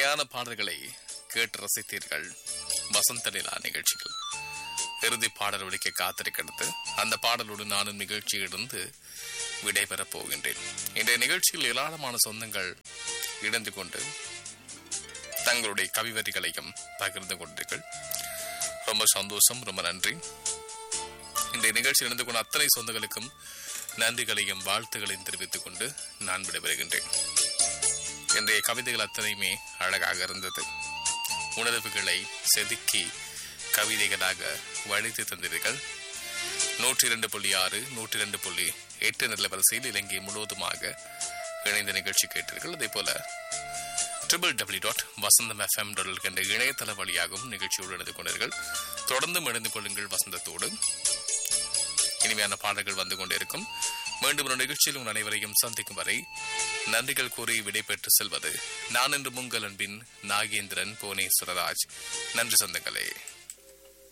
இனிமையான பாடல்களை கேட்டு ரசித்தீர்கள் வசந்த நிலா நிகழ்ச்சிகள் இறுதி பாடல் ஒலிக்க காத்திருக்கிறது அந்த பாடலோடு நானும் நிகழ்ச்சியிலிருந்து விடைபெறப் போகின்றேன் இன்றைய நிகழ்ச்சியில் ஏராளமான சொந்தங்கள் இணைந்து கொண்டு தங்களுடைய கவிவரிகளையும் பகிர்ந்து கொண்டீர்கள் ரொம்ப சந்தோஷம் ரொம்ப நன்றி இந்த நிகழ்ச்சியில் இணைந்து கொண்ட அத்தனை சொந்தங்களுக்கும் நன்றிகளையும் வாழ்த்துக்களையும் தெரிவித்துக் கொண்டு நான் விடைபெறுகின்றேன் இன்றைய கவிதைகள் அத்தனையுமே அழகாக இருந்தது உணர்வுகளை செதுக்கி கவிதைகளாக வடித்து தந்தீர்கள் நூற்றி இரண்டு புள்ளி ஆறு நூற்றி இரண்டு புள்ளி எட்டு நில வரிசையில் இலங்கை முழுவதுமாக இணைந்த நிகழ்ச்சி கேட்டீர்கள் அதே போல triple W dot Vasantham FM dot என்ற இணையதள வழியாகவும் நிகழ்ச்சியோடு இணைந்து கொண்டீர்கள் தொடர்ந்து இணைந்து கொள்ளுங்கள் வசந்தத்தோடு இனிமையான பாடல்கள் வந்து கொண்டிருக்கும் மீண்டும் ஒரு நிகழ்ச்சியில் உங்கள் அனைவரையும் சந்திக்கும் வரை நன்றிகள் கூறி விடைபெற்று செல்வது நான் என்று உங்கள் அன்பின் நாகேந்திரன் புவனேஸ்வரராஜ் நன்றி சொந்தங்களே